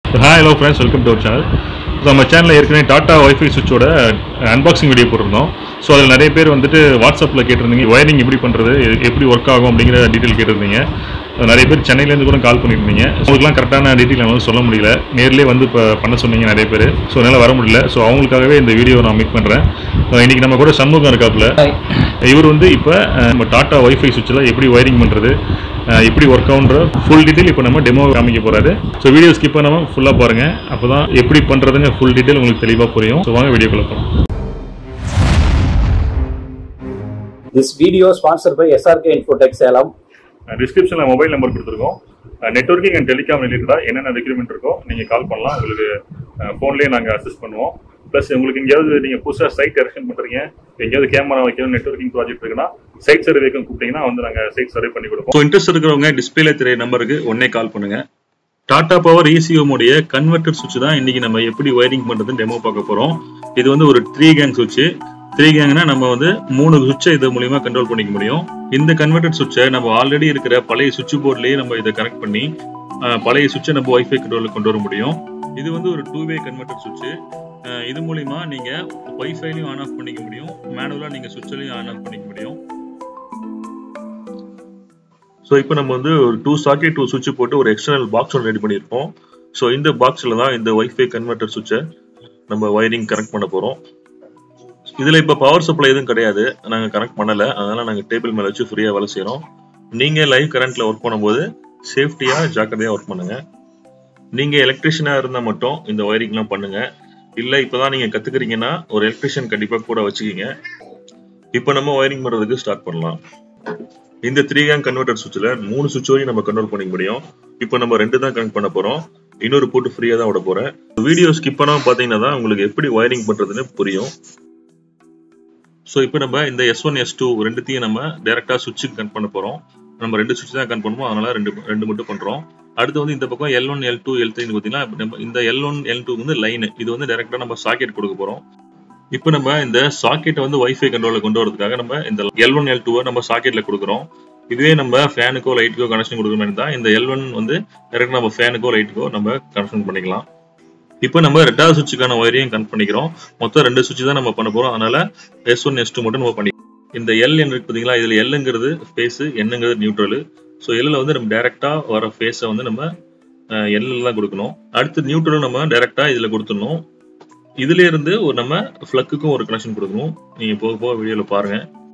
Hi hello friends welcome to our channel so நம்ம சேனலில் ஏற்கனவே டாட்டா ஒய்ஃபை சுவிட்சோட அன்பாக்சிங் வீடியோ போட்டிருந்தோம் ஸோ அதில் நிறைய பேர் வந்துட்டு வாட்ஸ்அப்பில் கேட்டிருந்தீங்க ஒயரிங் எப்படி பண்ணுறது எப்படி ஒர்க் ஆகும் அப்படிங்கிற டீட்டெயில் கேட்டிருந்தீங்க அது நிறைய பேர் சென்னையிலேருந்து கூட கால் பண்ணியிருந்தீங்க உங்களுக்குலாம் கரெக்டான டீட்டெயில் என்னால் சொல்ல முடியல நேர்லேயே வந்து இப்போ பண்ண சொன்னீங்க நிறைய பேர் ஸோ என்னால் வர முடியல ஸோ அவங்களுக்காகவே இந்த வீடியோ நான் மேக் பண்ணுறேன் இன்றைக்கி நம்ம கூட சண்முகம் இருக்காப்புல இவர் வந்து இப்போ நம்ம டாட்டா ஒய்ஃபை சுவிட்சில் எப்படி ஒயரிங் பண்ணுறது எப்படி ஒர்க் ஆகுன்ற ஃபுல் டீட்டெயில் இப்போ நம்ம டெமோ காமிக்க போறாரு ஸோ வீடியோ ஸ்கிப் பண்ணாமல் ஃபுல்லாக பாருங்க அப்போ தான் எப்படி பண்ணுறதுங்க ஃபுல் டீட்டெயில் உங்களுக்கு தெளிவாக புரியும் ஸோ வாங்க வீடியோக்குள்ள போகலாம் This video sponsored by SRK Infotech Salem. டிஸ்கிரிப்ஷனில் மொபைல் நம்பர் கொடுத்துருக்கோம் நெட்ஒர்க்கிங் அண்ட் டெலிகாம் ரிலேட்டடாக என்னென்ன ரெக்யூர்மெண்ட் இருக்கோ நீங்கள் கால் பண்ணலாம் உங்களுக்கு ஃபோன்லேயே நாங்கள் அசிஸ்ட் பண்ணுவோம் ப்ளஸ் உங்களுக்கு எங்கேயாவது நீங்கள் புதுசாக சைட் எரெக்ஷன் பண்ணுறீங்க எங்கேயாவது கேமரா வைக்கணும் நெட்ஒர்க்கிங் ப்ராஜெக்ட் இருக்குன்னா சைட் சர்வேக்கும் கூப்பிட்டீங்கன்னா வந்து நாங்கள் சைட் சர்வே பண்ணி கொடுப்போம் ஸோ இன்ட்ரெஸ்ட் இருக்கிறவங்க டிஸ்பிளே தெரிய நம்பருக்கு உடனே கால் பண்ணுங்க டாடா பவர் ECM உடைய கன்வெர்ட்டர் சுவிட்ச் தான் இன்னைக்கு நம்ம எப்படி ஒயரிங் பண்றதுன்னு டெமோ பார்க்க போறோம் இது வந்து ஒரு த்ரீ கேங் சுவிட்ச் த்ரீ கேங்னா நம்ம வந்து மூணு சுவிட்சை இது மூலியமா கண்ட்ரோல் பண்ணிக்க முடியும் இந்த கன்வெர்ட்டர் சுவிட்சை நம்ம ஆல்ரெடி இருக்கிற பழைய சுவிட்ச் போர்ட்லயே நம்ம இதை கனெக்ட் பண்ணி அஹ், பழைய சுவிட்சை நம்ம ஒய்ஃபை கண்ட்ரோலுக்கு கொண்டு வர முடியும் இது வந்து ஒரு டூ வே கன்வெர்ட்டர் சுவிட்ச் இது மூலியமா நீங்க ஒய்ஃபைலையும் ஆன் ஆஃப் பண்ணிக்க முடியும் மேனுவலா நீங்க சுவிட்ச்லையும் ஆன் ஆஃப் பண்ணிக்க முடியும் ஸோ இப்போ நம்ம வந்து ஒரு டூ சாக்கெட் டூ சுவிட்ச் போட்டு ஒரு எக்ஸ்டர்னல் பாக்ஸ் ஒன்று ரெடி பண்ணியிருக்கோம் ஸோ இந்த பாக்ஸில் தான் இந்த ஒய்ஃபை கன்வெர்ட்டர் சுவிட்சை நம்ம ஒயரிங் கனெக்ட் பண்ண போகிறோம் இதில் இப்போ பவர் சப்ளை எதுவும் கிடையாது நாங்கள் கனெக்ட் பண்ணலை அதனால் நாங்கள் டேபிள் மேலே வச்சு ஃப்ரீயாக வேலை செய்கிறோம் நீங்கள் லைவ் கரண்ட்டில் ஒர்க் பண்ணும்போது சேஃப்டியாக ஜாக்கிரதையாக ஒர்க் பண்ணுங்கள் நீங்கள் எலக்ட்ரிஷியனாக இருந்தால் மட்டும் இந்த ஒயரிங்லாம் பண்ணுங்கள் இல்லை இப்போ தான் நீங்கள் கற்றுக்குறீங்கன்னா ஒரு எலக்ட்ரிஷியன் கண்டிப்பாக கூட வச்சுக்கிங்க இப்போ நம்ம ஒயரிங் பண்ணுறதுக்கு ஸ்டார்ட் பண்ணலாம் இந்த த்ரீ கேங் கன்வெர்ட்டர் சுவிட்சில் மூணு சுவிட்ச் வரையும் நம்ம கண்ட்ரோல் பண்ணிக்க முடியும் இப்போ நம்ம ரெண்டு தான் கனெக்ட் பண்ண போகிறோம் இன்னொரு போட்டு ஃப்ரீயாக தான் விட போகிறேன் வீடியோ ஸ்கிப் பண்ணாமல் பார்த்தீங்கன்னா தான் உங்களுக்கு எப்படி ஒயரிங் பண்ணுறதுன்னு புரியும் ஸோ இப்போ நம்ம இந்த எஸ் ஒன் எஸ் டூ ரெண்டுத்தையும் நம்ம டேரெக்டாக சுவிட்சுக்கு கனெக்ட் பண்ண போகிறோம் நம்ம ரெண்டு சுவிட்ச் தான் கனெக்ட் பண்ணுவோம் அதனால ரெண்டு ரெண்டு மட்டும் பண்ணுறோம் அடுத்து வந்து இந்த பக்கம் L one L two L த்ரீன்னு பார்த்தீங்கன்னா நம்ம இந்த எல் ஒன் எல் டூ வந்து லைன் இது வந்து டேரெக்டாக நம்ம சாக்கெட் கொடுக்க போகிறோம் இப்போ நம்ம இந்த சாக்கெட்டை வந்து வைஃபை கண்ட்ரோலில் கொண்டு வரதுக்காக நம்ம இந்த எல் ஒன் எல் டூவை நம்ம சாக்கெட்டில் கொடுக்குறோம் இதுவே நம்ம ஃபேனுக்கோ லைட்டுக்கோ கனெக்ஷன் கொடுக்குற மாதிரி தான் இந்த எல் ஒன் வந்து டேரெக்டாக நம்ம ஃபேனுக்கோ லைட்டுக்கோ நம்ம கனெக்ஷன் பண்ணிக்கலாம் இப்போ நம்ம ரெண்டாவது சுவிட்சுக்கான ஒயரையும் கனெக்ட் பண்ணிக்கிறோம் மொத்தம் ரெண்டு சுவிட்ச் தான் நம்ம பண்ண போகிறோம் அதனால எஸ் ஒன் எஸ் டூ மட்டும் நம்ம பண்ணி இந்த எல் என்ன இருக்கு பார்த்தீங்களா இதில் எல்லுங்கிறது ஃபேஸு என்னங்கிறது நியூட்ரலு ஸோ எல்லில் வந்து நம்ம டேரெக்டாக வர ஃபேஸை வந்து நம்ம எல்லில் தான் கொடுக்கணும் அடுத்து நியூட்ரலும் நம்ம டேரெக்டாக இதில் கொடுத்துடணும் இதுல இருந்து ஒரு நம்ம ஃப்ளக்குக்கும் ஒரு கனெக்ஷன் கொடுக்கணும் நீங்க போக போக வீடியோல பாருங்க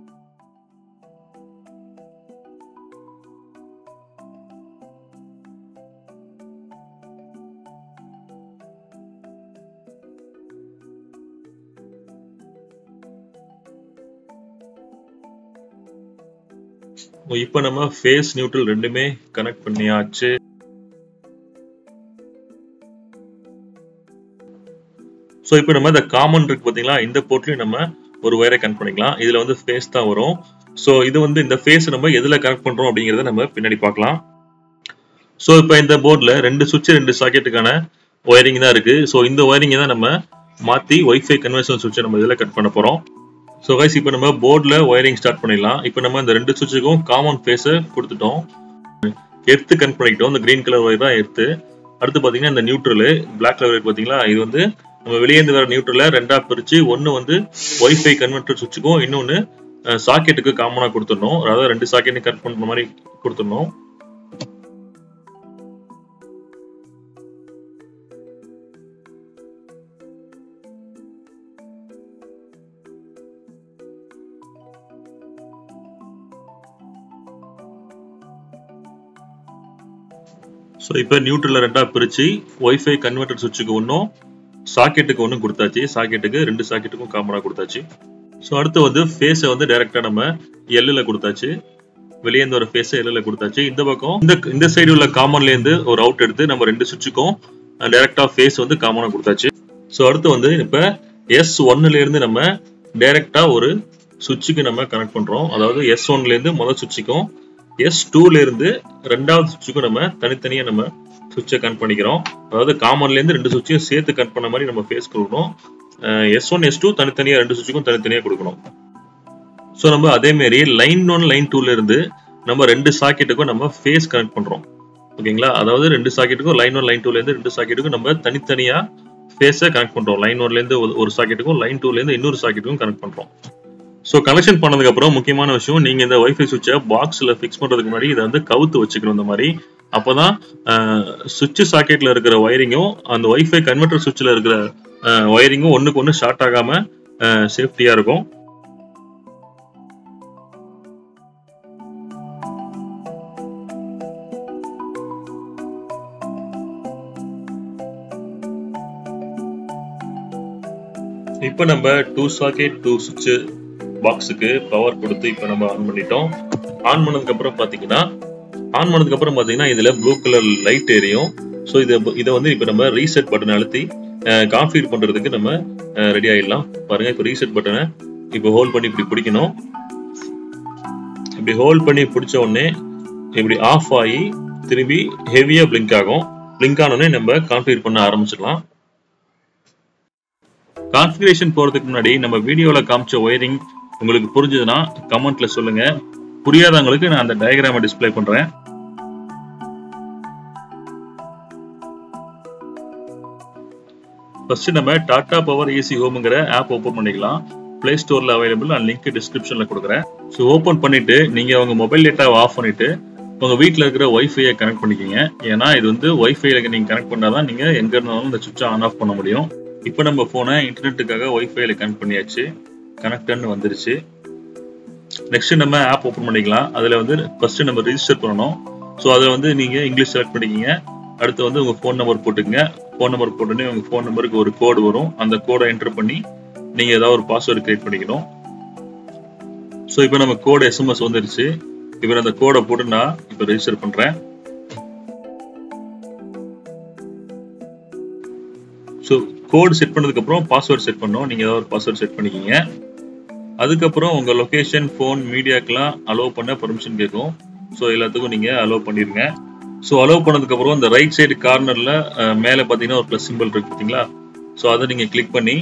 இப்போ நம்ம ஃபேஸ் நியூட்ரல் ரெண்டுமே கனெக்ட் பண்ணியாச்சு ஸோ இப்போ நம்ம இந்த காமன் இருக்கு பார்த்தீங்களா இந்த போர்ட்லையும் நம்ம ஒரு ஒயரை கனெக்ட் பண்ணிக்கலாம் இதில் வந்து ஃபேஸ் தான் வரும் ஸோ இது வந்து இந்த ஃபேஸ் நம்ம எதில் கனெக்ட் பண்ணுறோம் அப்படிங்கிறத நம்ம பின்னாடி பார்க்கலாம் ஸோ இப்போ இந்த போர்டில் ரெண்டு சுவிட்ச் ரெண்டு சாக்கெட்டுக்கான ஒயரிங் தான் இருக்குது ஸோ இந்த ஒயரிங்கை தான் நம்ம மாற்றி ஒய்ஃபை கன்வென்ஷன் சுவிட்சை நம்ம இதில் கட் பண்ண போகிறோம் ஸோ கைஸ் இப்போ நம்ம போர்டில் ஒயரிங் ஸ்டார்ட் பண்ணிடலாம் இப்போ நம்ம இந்த ரெண்டு சுவிட்சுக்கும் காமன் ஃபேஸை கொடுத்துட்டோம் எர்த்து கனெக்ட் பண்ணிக்கிட்டோம் இந்த க்ரீன் கலர் ஒயர் தான் எர்த்து அடுத்து பார்த்தீங்கன்னா இந்த நியூட்ரலு பிளாக் கலர் ஒயர் பார்த்தீங்களா இது வந்து நம்ம வெளியே இருந்து வர நியூட்ரலை ரெண்டா பிரிச்சு ஒன்னு வந்து ஒய்ஃபை கன்வெர்ட்டர் சுவிட்சுக்கும் இன்னொன்னு சாக்கெட்டுக்கு காமனா கொடுத்துடணும் அதாவது ரெண்டு சாக்கெட்டையும் கட் பண்ற மாதிரி கொடுத்துடணும் ஸோ இப்போ நியூட்ரலை ரெண்டா பிரிச்சு ஒய்ஃபை கன்வெர்ட்டர் சுவிட்சுக்கு ஒன்றும் சாக்கெட்டுக்கு ஒன்றும் கொடுத்தாச்சு சாக்கெட்டுக்கு ரெண்டு சாக்கெட்டுக்கும் காமனா கொடுத்தாச்சு ஸோ அடுத்து வந்து ஃபேஸை வந்து டைரக்டா நம்ம எல்லில் கொடுத்தாச்சு வெளியே இருந்து ஒரு ஃபேஸை எல்லில் கொடுத்தாச்சு இந்த பக்கம் இந்த இந்த சைடு உள்ள காமன்ல இருந்து ஒரு அவுட் எடுத்து நம்ம ரெண்டு சுவிட்சுக்கும் டைரக்டா ஃபேஸ் வந்து காமனா கொடுத்தாச்சு ஸோ அடுத்து வந்து இப்போ எஸ் ஒன்னுல இருந்து நம்ம டைரக்டா ஒரு சுவிட்சுக்கு நம்ம கனெக்ட் பண்றோம் அதாவது எஸ் ஒன்ல இருந்து முதல் சுவிட்சுக்கும் எஸ் டூல இருந்து ரெண்டாவது சுவிட்சுக்கும் நம்ம தனித்தனியா நம்ம சுவிட்சை கனெக்ட் பண்ணிக்கிறோம் அதாவது காமன்ல இருந்து ரெண்டு சுவிட்சையும் சேர்த்து கனெக்ட் பண்ண மாதிரி நம்ம ஃபேஸ் கொடுக்கணும் எஸ் ஒன் எஸ் டூ தனித்தனியா ரெண்டு சுவிட்சுக்கும் தனித்தனியா கொடுக்கணும் ஸோ நம்ம அதே மாதிரி லைன் ஒன் லைன் டூல இருந்து நம்ம ரெண்டு சாக்கெட்டுக்கும் நம்ம ஃபேஸ் கனெக்ட் பண்றோம் ஓகேங்களா அதாவது ரெண்டு சாக்கெட்டுக்கும் லைன் ஒன் லைன் டூலேருந்து ரெண்டு சாக்கெட்டுக்கும் நம்ம தனித்தனியாக ஃபேஸை கனெக்ட் பண்ணுறோம் லைன் ஒன்லேருந்து ஒரு சாக்கெட்டுக்கும் லைன் டூலேருந்து இன்னொரு சாக்கெட்டுக்கும் கனெக்ட் பண்ணுறோம் ஸோ கனெக்ஷன் பண்ணதுக்கு அப்புறம் முக்கியமான விஷயம் நீங்கள் இந்த வைஃபை சுவிட்சை பாக்ஸில் ஃபிக்ஸ் பண்ணுறதுக்கு முன்னாடி இதை வந்து கவுத்து வச்சுக்கணும் இந்த மாதிரி அப்போதான் சுவிட்ச் சாக்கெட்டில் இருக்கிற ஒயரிங்கும் அந்த வைஃபை கன்வெர்டர் சுவிட்சில் இருக்கிற ஒயரிங்கும் ஒன்றுக்கு ஒன்று ஷார்ட் ஆகாமல் சேஃப்டியாக இருக்கும் இப்போ நம்ம டூ சாக்கெட் டூ சுவிட்ச் பாக்ஸுக்கு பவர் கொடுத்து இப்போ நம்ம ஆன் பண்ணிட்டோம் ஆன் பண்ணதுக்கு அப்புறம் பார்த்தீங்கன்னா ஆன் பண்ணதுக்கு அப்புறம் பார்த்தீங்கன்னா இதில் ப்ளூ கலர் லைட் எரியும் ஸோ இதை இதை வந்து இப்போ நம்ம ரீசெட் பட்டன் அழுத்தி கான்ஃபிகர் பண்ணுறதுக்கு நம்ம ரெடி ஆகிடலாம் பாருங்க இப்போ ரீசெட் பட்டனை இப்போ ஹோல்ட் பண்ணி இப்படி பிடிக்கணும் இப்படி ஹோல்ட் பண்ணி பிடிச்ச உடனே இப்படி ஆஃப் ஆகி திரும்பி ஹெவியாக பிளிங்க் ஆகும் பிளிங்க் ஆனோடனே நம்ம கான்ஃபிகர் பண்ண ஆரம்பிச்சிடலாம் கான்ஃபிகரேஷன் போறதுக்கு முன்னாடி நம்ம வீடியோல காமிச்ச ஒயரிங் உங்களுக்கு புரிஞ்சதுன்னா கமெண்ட்ல சொல்லுங்க புரியாதவங்களுக்கு நான் அந்த டயக்ராமை டிஸ்பிளே பண்றேன் ஃபர்ஸ்ட் நம்ம டாடா பவர் ஏசி ஹோம்ங்கிற ஆப் ஓப்பன் பண்ணிக்கலாம் பிளே ஸ்டோர்ல அவைலபிள் நான் லிங்க் டிஸ்கிரிப்ஷன்ல கொடுக்குறேன் ஸோ ஓப்பன் பண்ணிட்டு நீங்க உங்க மொபைல் டேட்டாவை ஆஃப் பண்ணிட்டு உங்க வீட்டில் இருக்கிற ஒய்ஃபையை கனெக்ட் பண்ணிக்கிங்க ஏன்னா இது வந்து ஒய்ஃபைல நீங்க கனெக்ட் பண்ணாதான் நீங்க எங்க இருந்தாலும் இந்த சுவிட்சை ஆன் ஆஃப் பண்ண முடியும் இப்போ நம்ம ஃபோனை இன்டர்நெட்டுக்காக ஒய்ஃபைல கனெக்ட் பண்ணியாச்சு கனெக்டர்னு வந்துருச்சு நெக்ஸ்ட் நம்ம ஆப் ஓப்பன் பண்ணிக்கலாம் அதில் வந்து ஃபர்ஸ்ட் நம்ம ரிஜிஸ்டர் பண்ணணும் ஸோ அதில் வந்து நீங்கள் இங்கிலீஷ் செலக்ட் பண்ணிக்கிங்க அடுத்து வந்து உங்கள் ஃபோன் நம்பர் போட்டுக்கங்க ஃபோன் நம்பர் போட்டோன்னே உங்கள் ஃபோன் நம்பருக்கு ஒரு கோடு வரும் அந்த கோடை என்டர் பண்ணி நீங்கள் ஏதாவது ஒரு பாஸ்வேர்டு கிரியேட் பண்ணிக்கணும் ஸோ இப்போ நம்ம கோடு எஸ்எம்எஸ் வந்துருச்சு இப்போ அந்த கோடை போட்டு நான் இப்போ ரெஜிஸ்டர் பண்ணுறேன் ஸோ கோட் செட் பண்ணதுக்கு அப்புறம் பாஸ்வேர்ட் செட் பண்ணோம் நீங்க ஏதாவது ஒரு பாஸ்வேர்ட் செட் பண்ணிக்கிங்க அதுக்கப்புறம் உங்க லொகேஷன் ஃபோன் மீடியாக்கெல்லாம் அலோவ் பண்ண பர்மிஷன் கேட்கும் ஸோ எல்லாத்துக்கும் நீங்க அலோவ் பண்ணிருங்க ஸோ அலோவ் பண்ணதுக்கு அப்புறம் இந்த ரைட் சைடு கார்னர்ல மேலே பார்த்தீங்கன்னா ஒரு ப்ளஸ் சிம்பிள் இருக்கு பார்த்தீங்களா ஸோ அதை நீங்க கிளிக் பண்ணி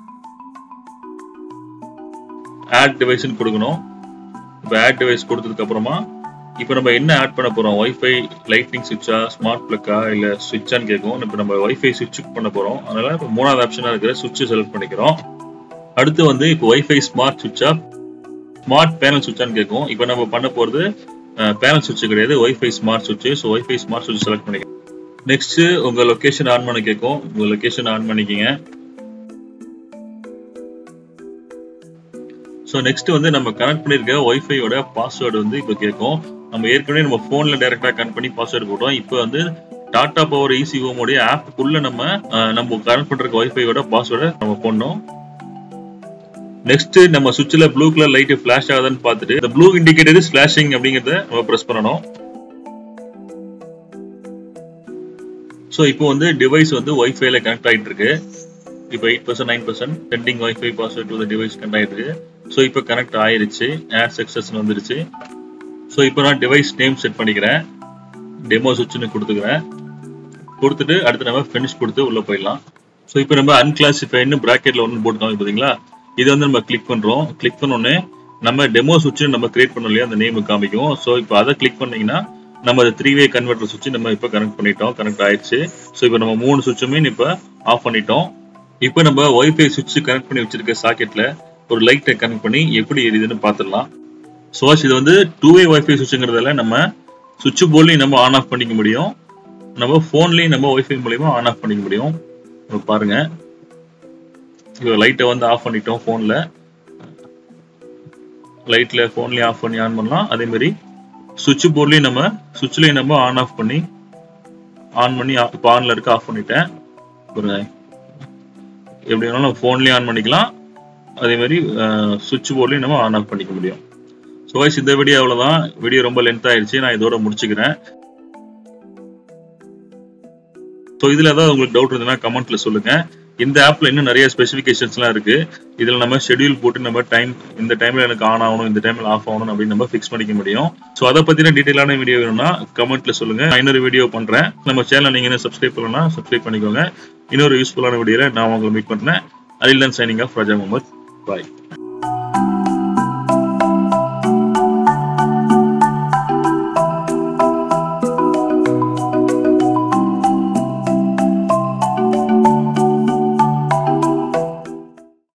ஆட் டிவைஸ்னு கொடுக்கணும் இப்போ ஆட் டிவைஸ் கொடுத்ததுக்கு அப்புறமா இப்போ நம்ம என்ன ஆட் பண்ண போறோம் ஒய்ஃபை லைட்னிங் சுவிட்சா ஸ்மார்ட் பிளக்கா இல்ல சுவிட்சான்னு கேட்கும் இப்போ நம்ம ஒய்ஃபை சுவிட்ச் பண்ண போறோம் அதனால இப்போ மூணாவது ஆப்ஷனா இருக்கிற சுவிட்ச் செலக்ட் பண்ணிக்கிறோம் அடுத்து வந்து இப்போ ஒய்ஃபை ஸ்மார்ட் சுவிட்சா ஸ்மார்ட் பேனல் சுவிட்சான்னு கேட்கும் இப்போ நம்ம பண்ண போறது பேனல் சுவிட்ச் கிடையாது ஒய்ஃபை ஸ்மார்ட் சுவிட்ச் ஸோ ஒய்ஃபை ஸ்மார்ட் சுவிட்ச் செலக்ட் பண்ணிக்கிறோம் நெக்ஸ்ட் உங்க லொகேஷன் ஆன் பண்ண கேட்கும் உங்க லொகேஷன் ஆன் பண்ணிக்கிங்க ஸோ நெக்ஸ்ட் வந்து நம்ம கனெக்ட் பண்ணிருக்க ஒய்ஃபையோட பாஸ்வேர்டு வந்து இப்போ கேட்கும் நம்ம ஏற்கனவே நம்ம ஃபோன்ல டைரக்டா கனெக்ட் பண்ணி பாஸ்வேர்டு போட்டோம் இப்போ வந்து டாடா பவர் ஈசி ஹோமோடைய ஆப்புக்குள்ள நம்ம நம்ம கனெக்ட் பண்ற ஒய்ஃபையோட பாஸ்வேர்டை நம்ம போடணும் நெக்ஸ்ட் நம்ம சுவிட்ச்ல ப்ளூ கலர் லைட் ஃபிளாஷ் ஆகுதுன்னு பார்த்துட்டு இந்த ப்ளூ இண்டிகேட்டர் ஃபிளாஷிங் அப்படிங்கறத நம்ம பிரஸ் பண்ணணும் ஸோ இப்போ வந்து டிவைஸ் வந்து ஒய்ஃபைல கனெக்ட் ஆகிட்டு இருக்கு இப்போ eight percent nine percent pending wifi password to device connect ஆகிட்டு இருக்கு ஸோ இப்போ கனெக்ட் ஆயிருச்சு ஆட் சக்சஸ் வந்துருச்சு ஸோ இப்போ நான் டிவைஸ் நேம் செட் பண்ணிக்கிறேன் டெமோ சுவிட்ச்னு கொடுத்துக்கிறேன் கொடுத்துட்டு அடுத்து நம்ம ஃபினிஷ் கொடுத்து உள்ள போயிடலாம் ஸோ இப்போ நம்ம அன்கிளாசிஃபைன்னு ப்ராக்கெட்ல ஒன்று போட்டுக்கோங்க பார்த்தீங்களா இது வந்து நம்ம கிளிக் பண்றோம் கிளிக் பண்ணோடனே நம்ம டெமோ சுவிட்ச் நம்ம கிரியேட் பண்ணோம் இல்லையா அந்த நேம் காமிக்கும் ஸோ இப்போ அதை கிளிக் பண்ணீங்கன்னா நம்ம த்ரீ வே கன்வெர்டர் சுவிட்ச் நம்ம இப்போ கனெக்ட் பண்ணிட்டோம் கனெக்ட் ஆயிடுச்சு ஸோ இப்போ நம்ம மூணு சுவிட்சுமே இப்போ ஆஃப் பண்ணிட்டோம் இப்போ நம்ம ஒய்ஃபை சுவிட்ச் கனெக்ட் பண்ணி வச்சிருக்க சாக்கெட்ல ஒரு லைட்டை கனெக்ட் பண்ணி எப்படி எரியுதுன்னு பார்த்துடலாம் ஸோ இது வந்து டூ வே ஒய்ஃபை சுவிட்சுங்கிறதால நம்ம சுவிட்ச் போர்ட்லையும் நம்ம ஆன் ஆஃப் பண்ணிக்க முடியும் நம்ம ஃபோன்லையும் நம்ம ஒய்ஃபை மூலியமா ஆன் ஆஃப் பண்ணிக்க முடியும் பாருங்க இப்போ லைட்டை வந்து ஆஃப் பண்ணிட்டோம் ஃபோனில் லைட்டில் ஃபோன்லேயும் ஆஃப் பண்ணி ஆன் பண்ணலாம் அதே மாதிரி சுவிட்ச் போர்ட்லேயும் நம்ம சுவிட்ச்லேயும் நம்ம ஆன் ஆஃப் பண்ணி ஆன் பண்ணி இப்போ ஆனில் இருக்க ஆஃப் பண்ணிட்டேன் பாருங்க எப்படி வேணாலும் ஃபோன்லேயும் ஆன் பண்ணிக்கலாம் அதே மாதிரி சுவிட்ச் போர்ட்லேயும் நம்ம ஆன் ஆஃப் பண்ணிக்க முடியும் ஸோ வைஸ் இந்த வீடியோ அவ்வளோதான் வீடியோ ரொம்ப லென்த் ஆயிடுச்சு நான் இதோட முடிச்சுக்கிறேன் ஸோ இதில் ஏதாவது உங்களுக்கு டவுட் இருந்ததுன்னா கமெண்ட்ல சொல்லுங்க இந்த ஆப்ல இன்னும் நிறைய ஸ்பெசிஃபிகேஷன்ஸ்லாம் இருக்கு இதில் நம்ம ஷெடியூல் போட்டு நம்ம டைம் இந்த டைம்ல எனக்கு ஆன் ஆகணும் இந்த டைம்ல ஆஃப் ஆகணும் அப்படின்னு நம்ம ஃபிக்ஸ் பண்ணிக்க முடியும் ஸோ அதை பத்தின டீட்டெயிலான வீடியோ வேணும்னா கமெண்ட்ல சொல்லுங்க நான் இன்னொரு வீடியோ பண்றேன் நம்ம சேனல் நீங்க என்ன சப்ஸ்கிரைப் பண்ணலாம் சப்ஸ்கிரைப் பண்ணிக்கோங்க இன்னொரு யூஸ்ஃபுல்லான வீடியோல நான் உங்களை மீட் பண்றேன் அலில் சைனிங் ஆஃப் ராஜா முகமது பாய்